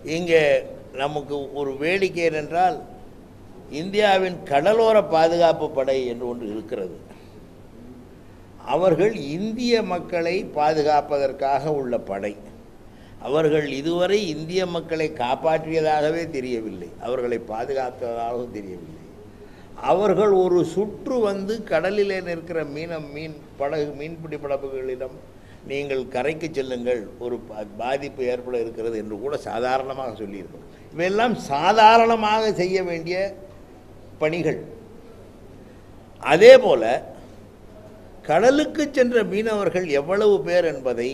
இங்கே நமக்கு ஒரு வேடிக்கை என்னென்றால் இந்தியாவின் கடலோர பாதுகாப்பு படை என்று ஒன்று இருக்கிறது அவர்கள் இந்திய மக்களை பாதுகாப்பதற்காக உள்ள படை அவர்கள் இதுவரை இந்திய மக்களை காப்பாற்றியதாகவே தெரியவில்லை அவர்களை பாதுகாத்ததாகவும் தெரியவில்லை அவர்கள் ஒரு சுற்று வந்து கடலிலே நிற்கிற மீன மீன் படகு மீன்பிடி படகுகளிடம் நீங்கள் கரைக்கு செல்லுங்கள் ஒரு பா- பாதிப்பு ஏற்பட இருக்கிறது என்று கூட சாதாரணமாக சொல்லியிருக்கோம் இவையெல்லாம் சாதாரணமாக செய்ய வேண்டிய பணிகள் அதே போல கடலுக்கு சென்ற மீனவர்கள் எவ்வளவு பேர் என்பதை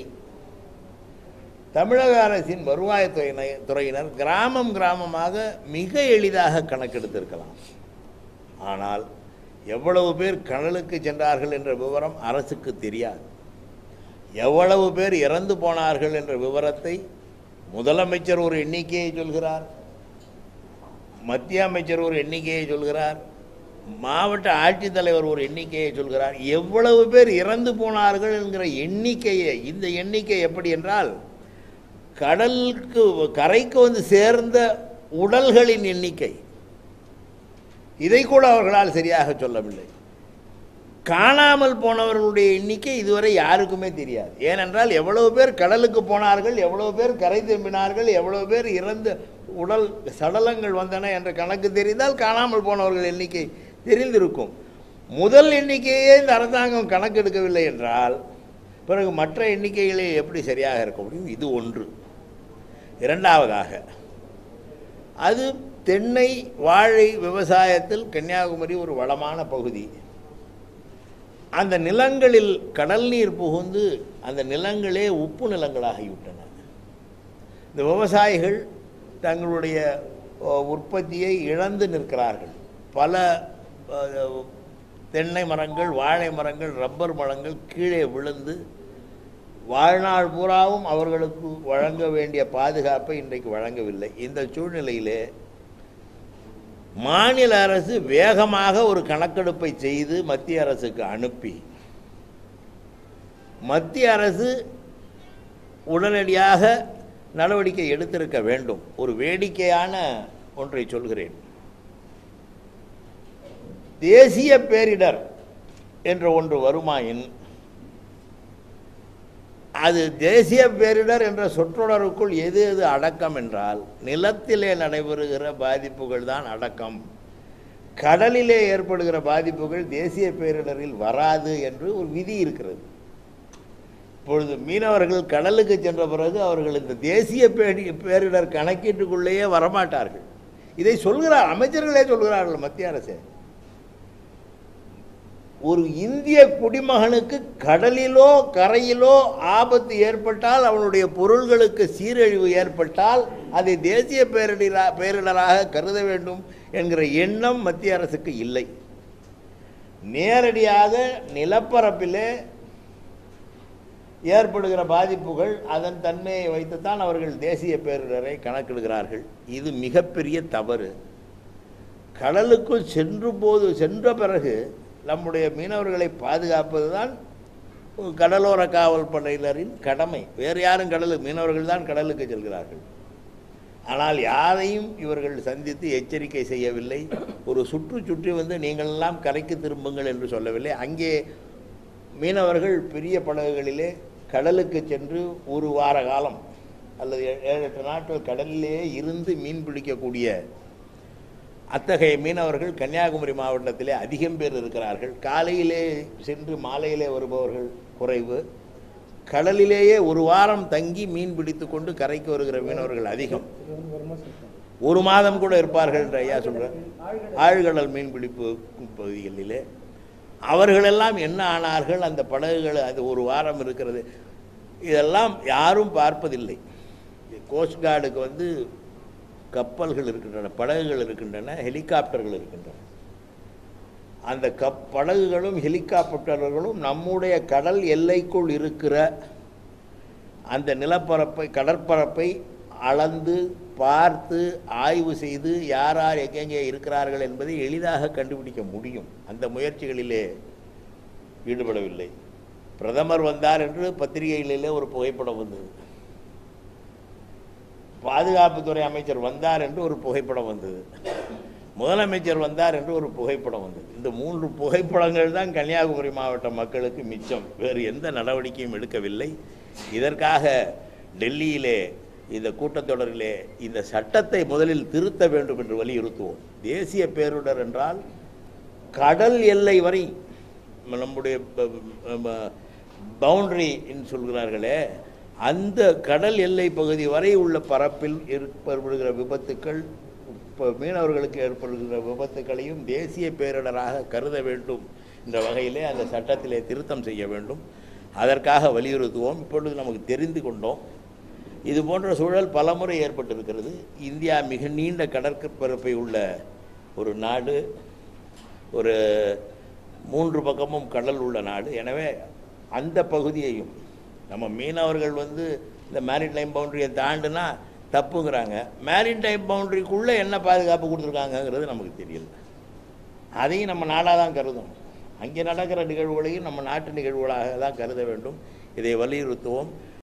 தமிழக அரசின் வருவாய்த்துறையினர் துறையினர் கிராமம் கிராமமாக மிக எளிதாக கணக்கெடுத்திருக்கலாம் ஆனால் எவ்வளவு பேர் கடலுக்கு சென்றார்கள் என்ற விவரம் அரசுக்கு தெரியாது எவ்வளவு பேர் இறந்து போனார்கள் என்ற விவரத்தை முதலமைச்சர் ஒரு எண்ணிக்கையை சொல்கிறார் மத்திய அமைச்சர் ஒரு எண்ணிக்கையை சொல்கிறார் மாவட்ட ஆட்சித்தலைவர் ஒரு எண்ணிக்கையை சொல்கிறார் எவ்வளவு பேர் இறந்து போனார்கள் என்கிற எண்ணிக்கையை இந்த எண்ணிக்கை எப்படி என்றால் கடலுக்கு கரைக்கு வந்து சேர்ந்த உடல்களின் எண்ணிக்கை இதை கூட அவர்களால் சரியாக சொல்லவில்லை காணாமல் போனவர்களுடைய எண்ணிக்கை இதுவரை யாருக்குமே தெரியாது ஏனென்றால் எவ்வளவு பேர் கடலுக்கு போனார்கள் எவ்வளவு பேர் கரை திரும்பினார்கள் எவ்வளவு பேர் இறந்த உடல் சடலங்கள் வந்தன என்ற கணக்கு தெரிந்தால் காணாமல் போனவர்கள் எண்ணிக்கை தெரிந்திருக்கும் முதல் எண்ணிக்கையே இந்த அரசாங்கம் கணக்கெடுக்கவில்லை என்றால் பிறகு மற்ற எண்ணிக்கைகளே எப்படி சரியாக இருக்க முடியும் இது ஒன்று இரண்டாவதாக அது தென்னை வாழை விவசாயத்தில் கன்னியாகுமரி ஒரு வளமான பகுதி அந்த நிலங்களில் கடல் நீர் புகுந்து அந்த நிலங்களே உப்பு நிலங்களாகிவிட்டன இந்த விவசாயிகள் தங்களுடைய அ, உற்பத்தியை இழந்து நிற்கிறார்கள் பல அ, தென்னை மரங்கள் வாழை மரங்கள் ரப்பர் மரங்கள் கீழே விழுந்து வாழ்நாள் பூராவும் அவர்களுக்கு வழங்க வேண்டிய பாதுகாப்பை இன்றைக்கு வழங்கவில்லை இந்த சூழ்நிலையிலே மாநில அரசு வேகமாக ஒரு கணக்கெடுப்பை செய்து மத்திய அரசுக்கு அனுப்பி மத்திய அரசு உடனடியாக நடவடிக்கை எடுத்திருக்க வேண்டும் ஒரு வேடிக்கையான ஒன்றை சொல்கிறேன் தேசிய பேரிடர் என்ற ஒன்று வருமாயின் அது தேசிய பேரிடர் என்ற சொற்றொடருக்குள் எது எது அடக்கம் என்றால் நிலத்திலே நடைபெறுகிற பாதிப்புகள் தான் அடக்கம் கடலிலே ஏற்படுகிற பாதிப்புகள் தேசிய பேரிடரில் வராது என்று ஒரு விதி இருக்கிறது இப்பொழுது மீனவர்கள் கடலுக்கு சென்ற பிறகு அவர்கள் இந்த தேசிய பேரி பேரிடர் கணக்கீட்டுக்குள்ளேயே வரமாட்டார்கள் இதை சொல்கிறார் அமைச்சர்களே சொல்கிறார்கள் மத்திய அரசு ஒரு இந்திய குடிமகனுக்கு கடலிலோ கரையிலோ ஆபத்து ஏற்பட்டால் அவனுடைய பொருள்களுக்கு சீரழிவு ஏற்பட்டால் அதை தேசிய பேரிடரா பேரிடராக கருத வேண்டும் என்கிற எண்ணம் மத்திய அரசுக்கு இல்லை நேரடியாக நிலப்பரப்பிலே ஏற்படுகிற பாதிப்புகள் அதன் தன்மையை வைத்துத்தான் அவர்கள் தேசிய பேரிடரை கணக்கிடுகிறார்கள் இது மிகப்பெரிய தவறு கடலுக்குள் சென்று போது சென்ற பிறகு நம்முடைய மீனவர்களை பாதுகாப்பது தான் கடலோர காவல் படையினரின் கடமை வேறு யாரும் கடலுக்கு மீனவர்கள் தான் கடலுக்கு செல்கிறார்கள் ஆனால் யாரையும் இவர்கள் சந்தித்து எச்சரிக்கை செய்யவில்லை ஒரு சுற்று சுற்றி வந்து நீங்கள் எல்லாம் கரைக்கு திரும்புங்கள் என்று சொல்லவில்லை அங்கே மீனவர்கள் பெரிய படகுகளிலே கடலுக்கு சென்று ஒரு வார காலம் அல்லது ஏ- ஏழு எட்டு நாட்கள் கடலிலேயே இருந்து மீன் பிடிக்கக்கூடிய அத்தகைய மீனவர்கள் கன்னியாகுமரி மாவட்டத்திலே அதிகம் பேர் இருக்கிறார்கள் காலையிலே சென்று மாலையிலே வருபவர்கள் குறைவு கடலிலேயே ஒரு வாரம் தங்கி மீன் பிடித்து கொண்டு கரைக்கு வருகிற மீனவர்கள் அதிகம் ஒரு மாதம் கூட இருப்பார்கள் என்று ஐயா சொல்கிறார் ஆழ்கடல் மீன்பிடிப்பு பகுதிகளிலே அவர்களெல்லாம் என்ன ஆனார்கள் அந்த படகுகள் அது ஒரு வாரம் இருக்கிறது இதெல்லாம் யாரும் பார்ப்பதில்லை கோஸ்ட் கார்டுக்கு வந்து கப்பல்கள் இருக்கின்றன படகுகள் இருக்கின்றன ஹெலிகாப்டர்கள் இருக்கின்றன அந்த கப் படகுகளும் ஹெலிகாப்டர்களும் நம்முடைய கடல் எல்லைக்குள் இருக்கிற அந்த நிலப்பரப்பை கடற்பரப்பை அளந்து பார்த்து ஆய்வு செய்து யார் யார் எங்கெங்கே இருக்கிறார்கள் என்பதை எளிதாக கண்டுபிடிக்க முடியும் அந்த முயற்சிகளிலே ஈடுபடவில்லை பிரதமர் வந்தார் என்று பத்திரிகைகளிலே ஒரு புகைப்படம் வந்தது பாதுகாப்புத்துறை அமைச்சர் வந்தார் என்று ஒரு புகைப்படம் வந்தது முதலமைச்சர் வந்தார் என்று ஒரு புகைப்படம் வந்தது இந்த மூன்று புகைப்படங்கள் தான் கன்னியாகுமரி மாவட்ட மக்களுக்கு மிச்சம் வேறு எந்த நடவடிக்கையும் எடுக்கவில்லை இதற்காக டெல்லியிலே இந்த கூட்டத்தொடரிலே இந்த சட்டத்தை முதலில் திருத்த வேண்டும் என்று வலியுறுத்துவோம் தேசிய பேரிடர் என்றால் கடல் எல்லை வரை நம்முடைய பவுண்டரி சொல்கிறார்களே அந்த கடல் எல்லை பகுதி வரை உள்ள பரப்பில் ஏற்படுகிற விபத்துக்கள் இப்போ மீனவர்களுக்கு ஏற்படுகிற விபத்துக்களையும் தேசிய பேரிடராக கருத வேண்டும் என்ற வகையிலே அந்த சட்டத்திலே திருத்தம் செய்ய வேண்டும் அதற்காக வலியுறுத்துவோம் இப்பொழுது நமக்கு தெரிந்து கொண்டோம் இது போன்ற சூழல் பலமுறை ஏற்பட்டிருக்கிறது இந்தியா மிக நீண்ட கடற்பரப்பை உள்ள ஒரு நாடு ஒரு மூன்று பக்கமும் கடல் உள்ள நாடு எனவே அந்த பகுதியையும் நம்ம மீனவர்கள் வந்து இந்த மேரிடைம் பவுண்டரியை தாண்டுனா தப்புங்கிறாங்க மேரிடைம் பவுண்டரிக்குள்ளே என்ன பாதுகாப்பு கொடுத்துருக்காங்கங்கிறது நமக்கு தெரியல அதையும் நம்ம நாடாக தான் கருதணும் அங்கே நடக்கிற நிகழ்வுகளையும் நம்ம நாட்டு நிகழ்வுகளாக தான் கருத வேண்டும் இதை வலியுறுத்துவோம்